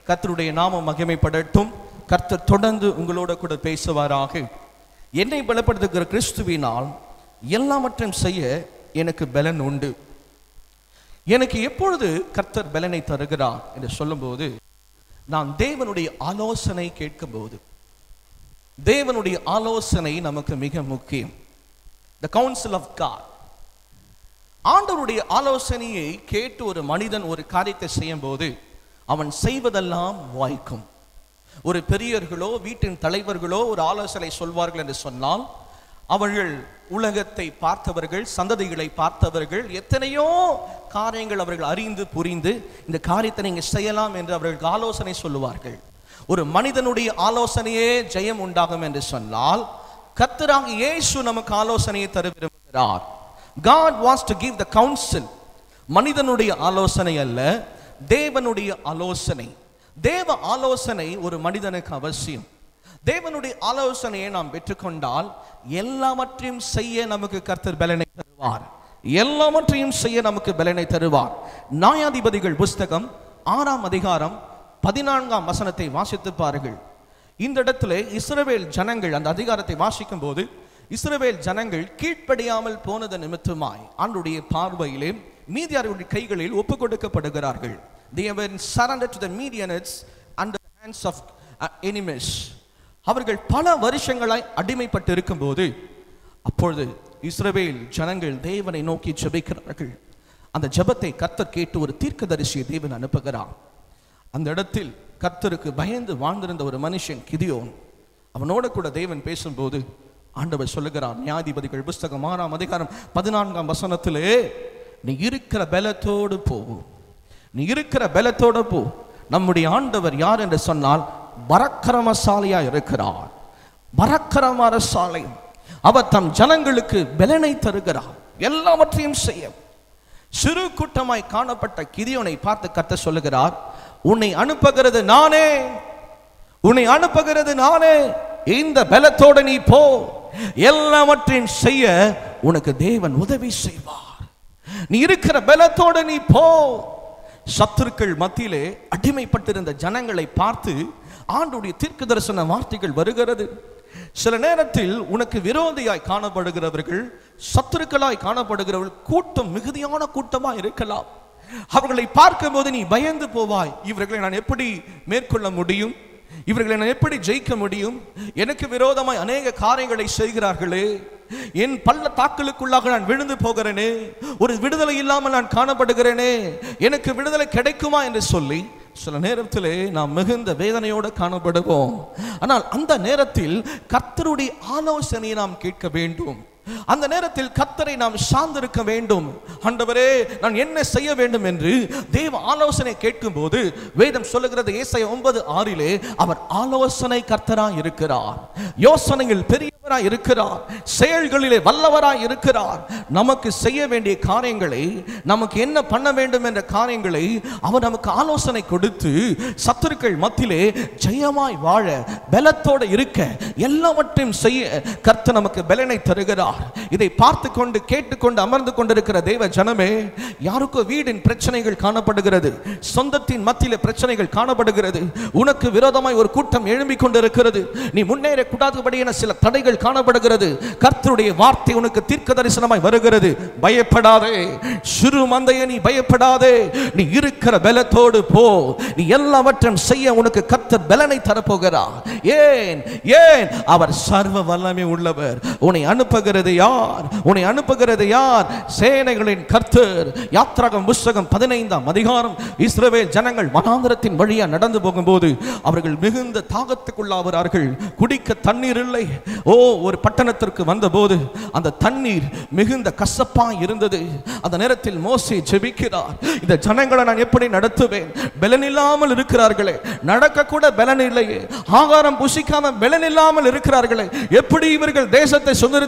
கர்த்தருடைய நாமம் மகிமைப்படட்டும் கர்த்தர் தொடர்ந்து உங்களோட கூட பேசுவாராக என்னை பலப்படுத்துகிற கிறிஸ்துவினால் எல்லாவற்றையும் செய்ய எனக்கு பலன் உண்டு எனக்கு எப்பொழுது கர்த்தர் பலனை தருகிறார் என்று சொல்லும்போது நான் தேவனுடைய ஆலோசனை கேட்கும்போது தேவனுடைய ஆலோசனை நமக்கு மிக முக்கியம் த கவுன்சில் ஆஃப் காட் ஆண்டவருடைய ஆலோசனையை கேட்டு ஒரு மனிதன் ஒரு காரியத்தை செய்யும்போது அவன் செய்வதெல்லாம் வாய்க்கும் ஒரு பெரியர்களோ வீட்டின் தலைவர்களோ ஒரு ஆலோசனை சொல்வார்கள் என்று சொன்னால் அவர்கள் உலகத்தை பார்த்தவர்கள் சந்ததிகளை பார்த்தவர்கள் எத்தனையோ காரியங்கள் அவர்கள் அறிந்து புரிந்து இந்த காரியத்தை நீங்க செய்யலாம் என்று அவர்களுக்கு ஆலோசனை சொல்லுவார்கள் ஒரு மனிதனுடைய ஆலோசனையே ஜெயம் உண்டாகும் என்று சொன்னால் கர்த்தராக இயேசு நமக்கு ஆலோசனையை தர விரும்புகிறார் God wants to give the counsel மனிதனுடைய ஆலோசனை அல்ல தேவனுடைய ஆலோசனை தேவ ஆலோசனை ஒரு மனிதனுக்கு அவசியம் தேவனுடைய ஆலோசனையை நாம் பெற்றுக்கொண்டால் எல்லாவற்றையும் செய்ய நமக்கு கர்த்தர் பலனை தருவார் எல்லாவற்றையும் செய்ய நமக்கு பலனை தருவார் நியாயாதிபதிகள் புஸ்தகம் ஆறாம் அதிகாரம் பதினான்காம் வசனத்தை வாசித்து பாருங்கள் இந்த இடத்துல இஸ்ரவேல் ஜனங்கள் அந்த அதிகாரத்தை வாசிக்கும் போது இஸ்ரவேல் ஜனங்கள் கீழ்ப்படியாமல் போனது நிமித்தமாய் ஆண்டுடைய பார்வையிலே மீதியாருடைய கைகளில் ஒப்பு கொடுக்கப்படுகிறார்கள் they have been surrendered to the Midianites under the hands of uh, enemies அவர்கள் பல வருஷங்களாய் அடிமைப்பட்டு இருக்கும்போது அப்பொழுது இஸ்ரவேல் ஜனங்கள் தேவனை நோக்கி ஜெபிக்கிறார்கள் அந்த ஜெபத்தை கர்த்தர் கேட்டு ஒரு தீர்க்கதரிசியை தேவன் அனுப்புகிறார் அந்த இடத்தில் கர்த்தருக்கு பயந்து வாழ்ந்திருந்த ஒரு மனுஷன் கிதியோன் அவனோட கூட தேவன் பேசும்போது ஆண்டவர் சொல்லுகிறார் நியாயாதிபதிகள் புஸ்தகம் ஆறாம் அதிகாரம் பதினான்காம் வசனத்திலே நீ இருக்கிற பலத்தோடு போ நீ இருக்கிற பலத்தோடு போ நம்முடைய ஆண்டவர் யார் என்று சொன்னால் பரக்கிரமசாலியா இருக்கிறார் பரக்கிரமசாலை அவர் தம் ஜனங்களுக்கு பலனை தருகிறார் எல்லாவற்றையும் செய்ய சிறு கூட்டமாய் காணப்பட்ட கிதியோனை பார்த்து கத்த சொல்லுகிறார் உன்னை அனுப்புகிறது நானே உன்னை அனுப்புகிறது நானே இந்த பலத்தோட நீ போ எல்லாவற்றையும் செய்ய உனக்கு தேவன் உதவி செய்வார் நீ இருக்கிற பலத்தோட நீ போ சத்துருக்கள் மத்தியிலே அடிமைப்பட்டிருந்த ஜனங்களை பார்த்து ஆண்டுடைய தீர்க்க தரிசன வார்த்தைகள் வருகிறது சில நேரத்தில் உனக்கு விரோதியாய் காணப்படுகிறவர்கள் சத்துருக்களாய் காணப்படுகிறவர்கள் கூட்டம் மிகுதியான கூட்டமா இருக்கலாம் அவர்களை பார்க்கும்போது நீ பயந்து போவாய் இவர்களை நான் எப்படி மேற்கொள்ள முடியும் இவர்களை நான் எப்படி ஜெயிக்க முடியும் எனக்கு விரோதமாய் அநேக காரியங்களை செய்கிறார்களே என் பள்ளத்தாக்களுக்குள்ளாக நான் விழுந்து போகிறேனே ஒரு விடுதலை இல்லாமல் நான் காணப்படுகிறேனே எனக்கு விடுதலை கிடைக்குமா என்று சொல்லி சில நேரத்திலே நாம் மிகுந்த வேதனையோடு காணப்படுவோம் ஆனால் அந்த நேரத்தில் கர்த்தருடைய ஆலோசனையை நாம் கேட்க வேண்டும் அந்த நேரத்தில் கத்தரை நாம் சார்ந்திருக்க வேண்டும் ஆண்டவரே நான் என்ன செய்ய வேண்டும் என்று தேவ ஆலோசனை கேட்கும் போது வேதம் சொல்லுகிறது ஏசாய ஒன்பது ஆறிலே அவர் ஆலோசனை கர்த்தராய் இருக்கிறார் யோசனையில் பெரியவராய் இருக்கிறார் செயல்களிலே வல்லவராய் இருக்கிறார் நமக்கு செய்ய வேண்டிய காரியங்களை நமக்கு என்ன பண்ண வேண்டும் என்ற காரியங்களை அவர் நமக்கு ஆலோசனை கொடுத்து சத்துருக்கள் மத்தியிலே ஜெயமாய் வாழ பலத்தோடு இருக்க எல்லாவற்றையும் செய்ய கர்த்தர் நமக்கு பலனை தருகிறார் இதை பார்த்து கொண்டு கேட்டுக்கொண்டு அமர்ந்து கொண்டிருக்கிற தேவ ஜனமே யாருக்கோ வீடின் பிரச்சனைகள் காணப்படுகிறது சொந்தத்தின் மத்தியில பிரச்சனைகள் காணப்படுகிறது உனக்கு விரோதமாய் ஒரு கூட்டம் எழும்பிக் கொண்டிருக்கிறது நீ முன்னேற கூடாதபடியான சில தடைகள் காணப்படுகிறது கர்த்தருடைய வார்த்தை உனக்கு தீர்க்க தரிசனமாய் வருகிறது பயப்படாதே சிறு மந்தைய நீ பயப்படாதே நீ இருக்கிற பலத்தோடு போ நீ எல்லாவற்றையும் செய்ய உனக்கு கர்த்தர் பலனை தரப்போகிறார் ஏன் ஏன் அவர் சர்வ வல்லமை உள்ளவர் உன்னை அனுப்புகிறது யார் உன்னை அனுப்புகிறது யார் சேனைகளின் கர்த்தர் யாத்ராகம் புஸ்தகம் பதினைந்தாம் அதிகாரம் இஸ்ரவேல் ஜனங்கள் வனாந்திரத்தின் வழியா நடந்து போகும்போது அவர்கள் மிகுந்த தாகத்துக்குள்ளாகிறார்கள் குடிக்க தண்ணீர் இல்லை ஓ ஒரு பட்டணத்திற்கு வந்தபோது அந்த தண்ணீர் மிகுந்த கசப்பா இருந்தது அந்த நேரத்தில் மோசே ஜெபிக்கிறார் இந்த ஜனங்களை நான் எப்படி நடத்துவேன் பலன் இல்லாமல் இருக்கிறார்களே நடக்க கூட பலன் இல்லையே ஆகாரம் புசிக்காம பலன் இல்லாமல் இருக்கிறார்களே எப்படி இவர்கள் தேசத்தை சுதந்திரித்துக் கொள்ள முடியும்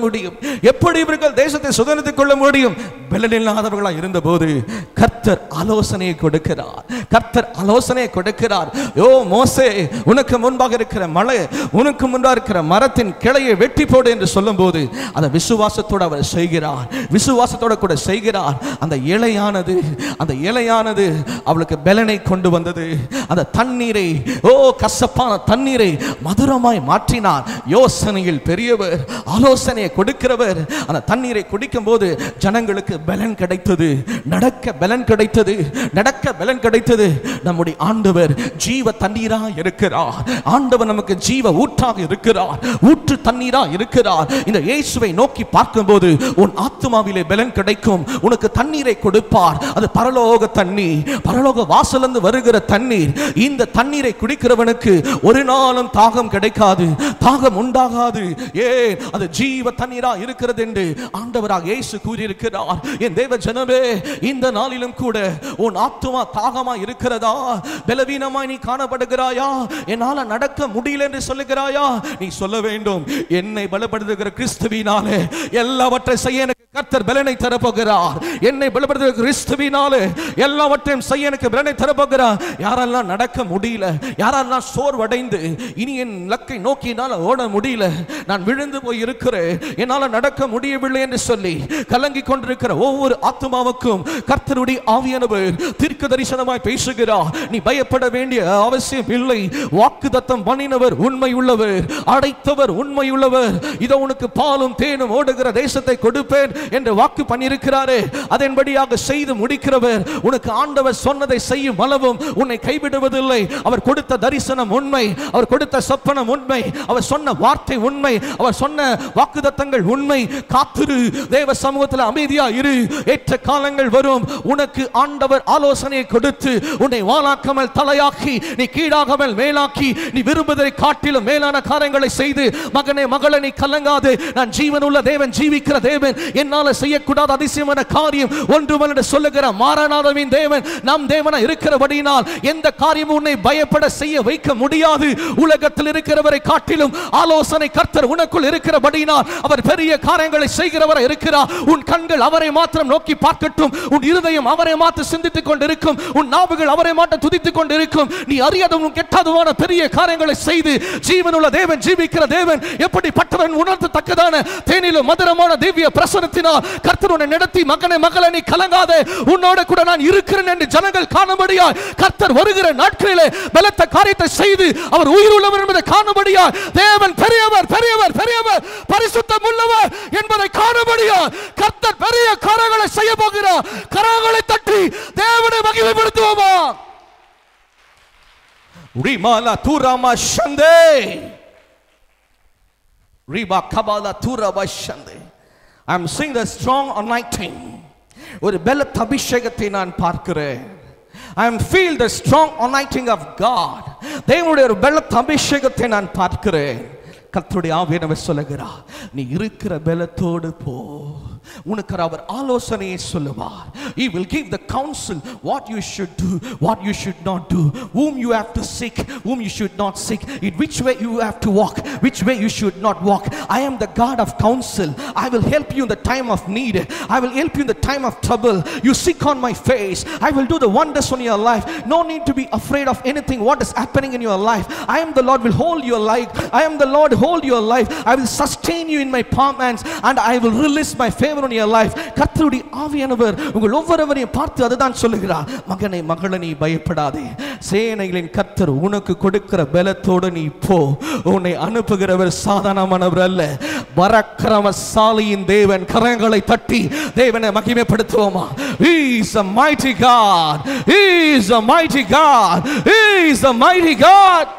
முடியும் எப்படி இவர்கள் தேசத்தை சுதந்திரத்துக் கொள்ள முடியும் பலனில்லாதவர்களா இருந்தபோது கர்த்தர் ஆலோசனையை கொடுக்கிறார் கர்த்தர் ஆலோசனையை கொடுக்கிறார் யோ மோசே உனக்கு முன்பாக இருக்கிற மலை உனக்கு முன்பாக இருக்கிற மரத்தின் கிளையை வெட்டி போடு என்று சொல்லும்போது அதை விசுவாசத்தோடு அவர் செய்கிறார் விசுவாசத்தோட கூட செய்கிறார் அந்த இலையானது அந்த இலையானது அவளுக்கு பலனை கொண்டு வந்தது அந்த தண்ணீரை ஓ கசப்பான தண்ணீரை மதுரமாய் மாற்றினார் யோசனையில் பெரியவர் ஆலோசனையை கொடுக்கிறவர் அந்த தண்ணீரை குடிக்கும் போது ஜனங்களுக்கு பலன் கிடைத்தது நடக்க பலன் கிடைத்தது நடக்க பலன் கிடைத்தது நம்முடைய ஆண்டவர் ஜீவ தண்ணீரா இருக்கிறார் ஆண்டவர் நமக்கு ஜீவ ஊற்றாக இருக்கிறார் ஊற்று தண்ணீரா இருக்கிறார் இந்த இயேசுவை நோக்கி பார்க்கும்போது உன் ஆத்மாவிலே பலன் கிடைக்கும் உனக்கு தண்ணீரை கொடுப்பார் அது பரலோக தண்ணீர் பரலோக வாசலிருந்து வருகிற தண்ணீர் இந்த தண்ணீரை குடிக்கிறவனுக்கு ஒரு நாளும் தாகம் கிடைக்காது தாகம் உண்டாகாது ஏ அது ஜீவ தண்ணீரா இருக்கிறது என்று ஆண்டவராக இயேசு கூறியிருக்கிறார் என் தேவ ஜனமே இந்த நாளிலும் கூட உன் ஆத்துமா தாகமா இருக்கிறதா பலவீனமாய் நீ காணப்படுகிறாயா என்னால நடக்க முடியல என்று சொல்லுகிறாயா நீ சொல்ல வேண்டும் என்னை பலப்படுத்துகிற கிறிஸ்துவினாலே எல்லாவற்றை செய்ய எனக்கு கர்த்தர் பலனை தரப்போகிறார் என்னை பலப்படுத்துகிற கிறிஸ்துவினாலே எல்லாவற்றையும் செய்ய எனக்கு பலனை தரப்போகிறார் யாரெல்லாம் நடக்க முடியல யாரெல்லாம் சோர்வடைந்து இனி என் லக்கை நோக்கி என்னால் ஓட முடியல நான் விழுந்து போய் இருக்கிறேன் என்னால் நடக்க முடியவில்லை என்று சொல்லி கலங்கி கொண்டிருக்கிற ஒவ்வொரு ஆத்மாவுக்கும் கர்த்தருடைய ஆவியானவர் தீர்க்க தரிசனமாய் பேசுகிறார் நீ பயப்பட வேண்டிய அவசியம் இல்லை வாக்கு தத்தம் பண்ணினவர் உண்மை உள்ளவர் அடைத்தவர் உண்மை உள்ளவர் இதோ உனக்கு பாலும் தேனும் ஓடுகிற தேசத்தை கொடுப்பேன் என்று வாக்கு பண்ணியிருக்கிறாரே அதன்படியாக செய்து முடிக்கிறவர் உனக்கு ஆண்டவர் சொன்னதை செய்யும் அளவும் உன்னை கைவிடுவதில்லை அவர் கொடுத்த தரிசனம் உண்மை அவர் கொடுத்த சொப்பனம் உண்மை அவர் சொன்ன வார்த்தை உண்மை அவர் சொன்ன வாக்குதத்தங்கள் உண்மை காத்திரு தேவ சமூகத்தில் அமைதியா இரு ஏற்ற காலங்கள் வரும் உனக்கு ஆண்டவர் ஆலோசனையை கொடுத்து உன்னை வாளாக்காமல் தலையாக்கி நீ கீழாகாமல் மேலாக்கி நீ விரும்புவதை காட்டிலும் மேலான காரியங்களை செய்து மகனே மகளே நீ கலங்காது நான் ஜீவனுள்ள தேவன் ஜீவிக்கிற தேவன் என்னால செய்யக்கூடாத அதிசயமான காரியம் ஒன்றுமல்ல என்று சொல்லுகிற மாறனாதவின் தேவன் நம் தேவனா இருக்கிறபடியினால் எந்த காரியமும் உன்னை பயப்பட செய்ய வைக்க முடியாது உலகத்தில் இருக்கிறவரை காட்டிலும் ஆலோசனை கர்த்தர் உனக்குள் இருக்கிறபடியினால் அவர் பெரிய காரியங்களை செய்கிறவரை இருக்கிறார் உன் கண்கள் அவரை மாத்திரம் நோக்கி பார்க்கட்டும் உன் இருதயம் அவரை மாத்திரம் சிந்தித்துக் கொண்டிருக்கும் உன் நாவுகள் அவரை மாத்திரம் துதித்துக் கொண்டிருக்கும் நீ அறியாதவனும் கெட்டாதவான பெரிய காரியங்களை செய்து ஜீவனுள்ள தேவன் ஜீவிக்கிற தேவன் எப்படிப்பட்டவன் உணர்த்தத்தக்கதான தேனிலும் மதுரமான திவ்ய பிரசனத்தினால் கர்த்தர் உன்னை நடத்தி மகனை மகளை நீ கலங்காதே உன்னோட கூட நான் இருக்கிறேன் என்று ஜனங்கள் காணும்படியாய் கர்த்தர் வருகிற நாட்களிலே பலத்த காரியத்தை செய்து அவர் உயிர் உள்ளவர் என்பதை காணும்படியாய் தேவன் பெரியவர் பெரியவர் பெரியவர் பரிசுத்தம் உள்ளவர் என்பதை காணும்படியாய் கர்த்தர் பெரிய காரியங்களை செய்ய போகிறார் கரங்களை தட்டி தேவனை மகிமைப்படுத்துவோமா ரிமாலா தூராமா சந்தே ரிபா கபாலா தூராபா சந்தே ஐ அம் seeing the strong anointing ஒரு பலத்த அபிஷேகத்தை நான் பார்க்கிறேன் I am feel the strong anointing of God தேவனுடைய ஒரு பலத்த அபிஷேகத்தை நான் பார்க்கிறேன் கர்த்தருடைய ஆவியனவர் சொல்லுகிறார் நீ இருக்கிற பலத்தோடு போ உனக்கு அவர் ஆலோசனையை சொல்லுவார் he will give the counsel what you should do what you should not do whom you have to seek whom you should not seek in which way you have to walk which way you should not walk i am the god of counsel i will help you in the time of need i will help you in the time of trouble you seek on my face i will do the wonders on your life no need to be afraid of anything what is happening in your life i am the lord will hold your life i am the lord hold your life i will sustain you in my palm hands and i will release my favor on your life கர்த்தருடைய ஆவியானவர் உங்கள் ஒவ்வொருவரையும் பார்த்து அதுதான் சொல்லுகிறார் மகனை மகளை நீ பயப்படாதே சேனைகளின் கர்த்தர் உனக்கு கொடுக்கிற பலத்தோடு நீ போ உன்னை அனுப்புகிறவர் சாதாரணமானவர் அல்ல பரக்கிரமசாலியின் தேவன் கரங்களை தட்டி தேவனை மகிமைப்படுத்துவோமா He is a mighty God. He is a mighty God. He is a mighty God.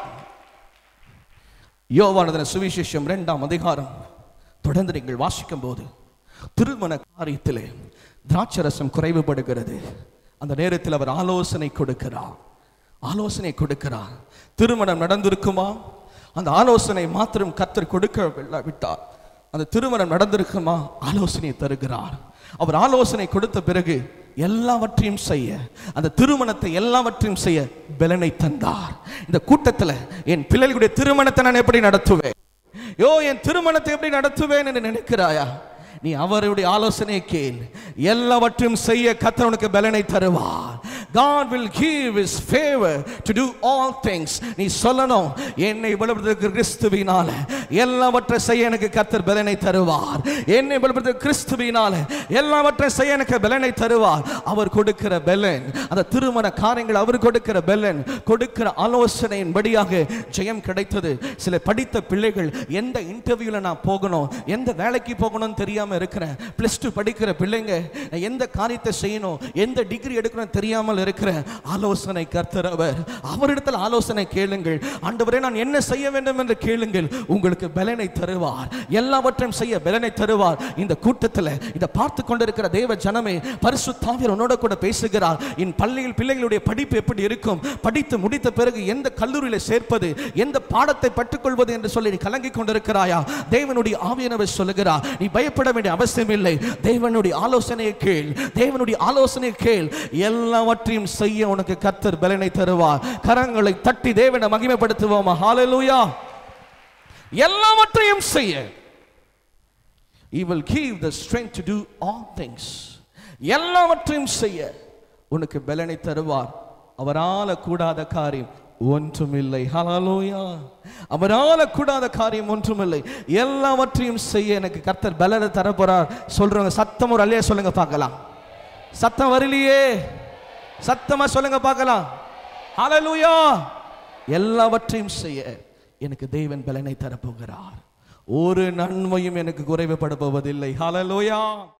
யோவானதன சுவிசேஷம் இரண்டாம் அதிகாரம் தொடர்ந்து நீங்கள் வாசிக்கும் போது திருமண காரியத்திலே திராட்சரசம் குறைவுபடுகிறது அந்த நேரத்தில் அவர் ஆலோசனை கொடுக்கிறார் ஆலோசனை கொடுக்கிறார் திருமணம் நடந்திருக்குமா அந்த ஆலோசனை மாத்திரம் கத்தர் கொடுக்க விட்டார் அந்த திருமணம் நடந்திருக்குமா ஆலோசனை தருகிறார் அவர் ஆலோசனை கொடுத்த பிறகு எல்லாவற்றையும் செய்ய அந்த திருமணத்தை எல்லாவற்றையும் செய்ய பலனை தந்தார் இந்த கூட்டத்தில் என் பிள்ளைகளுடைய திருமணத்தை நான் எப்படி நடத்துவேன் யோ என் திருமணத்தை எப்படி நடத்துவேன் என்று நினைக்கிறாயா நீ அவருடைய ஆலோசனையை கேள் எல்லாவற்றையும் செய்ய கர்த்தர் உனக்கு பலனை தருவார் God will give his favor to do all things நீ சொல்லணும் என்னை பலப்படுத்த கிறிஸ்துவினால எல்லாவற்றை செய்ய எனக்கு கர்த்தர் பலனை தருவார் என்னை பலப்படுத்த கிறிஸ்துவினால எல்லாவற்றை செய்ய எனக்கு பலனை தருவார் அவர் கொடுக்கிற பலன் அந்த திருமண காரியங்கள் அவர் கொடுக்கிற பலன் கொடுக்கிற ஆலோசனையின் படியாக ஜெயம் கிடைத்தது சில படித்த பிள்ளைகள் எந்த இன்டர்வியூல நான் போகணும் எந்த வேலைக்கு போகணும்னு தெரியாம இருக்கிறேன் பிளஸ் டூ படிக்கிற பிள்ளைங்க நான் எந்த காரியத்தை செய்யணும் எந்த டிகிரி எடுக்கணும் தெரியாமல் இருக்கிறேன் ஆலோசனை கர்த்தர் அவர் அவரிடத்தில் ஆலோசனை கேளுங்கள் ஆண்டவரே நான் என்ன செய்ய வேண்டும் என்று கேளுங்கள் உங்களுக்கு பலனை தருவார் எல்லாவற்றையும் செய்ய பலனை தருவார் இந்த கூட்டத்தில் இதை பார்த்து கொண்டிருக்கிற தேவ ஜனமே பரிசுத்தாவியர் உன்னோட கூட பேசுகிறார் என் பள்ளியில் பிள்ளைகளுடைய படிப்பு எப்படி இருக்கும் படித்து முடித்த பிறகு எந்த கல்லூரியில் சேர்ப்பது எந்த பாடத்தை பற்றுக்கொள்வது என்று சொல்லி நீ கலங்கிக் கொண்டிருக்கிறாயா தேவனுடைய ஆவியானவர் சொல்லுகிறார் நீ பயப்பட வேண்டிய அவசியம் இல்லை தேவனுடைய ஆலோசனையை கேள் தேவனுடைய ஆலோசனையை கேள் எல்லாவற்றையும் செய்ய உனக்கு கர்த்தர் பலனை தருவார் கரங்களை தட்டி தேவனை மகிமைப்படுத்துவோமா ஹalleluya எல்லாவற்றையும் செய்ய He will give the strength to do all things எல்லாவற்றையும் செய்ய உனக்கு பலனை தருவார் அவரால கூடாத காரியம் ஒன்றுமில்லை ஹalleluya அவரால கூடாத காரியம் ஒன்றுமில்லை எல்லாவற்றையும் செய்ய எனக்கு கர்த்தர் பலனை தர போறார் சொல்றவங்க சத்தம் ஒரு அல்லையா சொல்லுங்க பார்க்கலாம் சத்தம் வரலையே சத்தமா சொல்லுங்க பார்க்கலாம் ஹalleluya எல்லாவற்றையும் செய்ய எனக்கு தேவன் பலனை தரப்போகிறார் ஒரு நன்மையும் எனக்கு குறைவுபட போவதில்லை ஹalleluya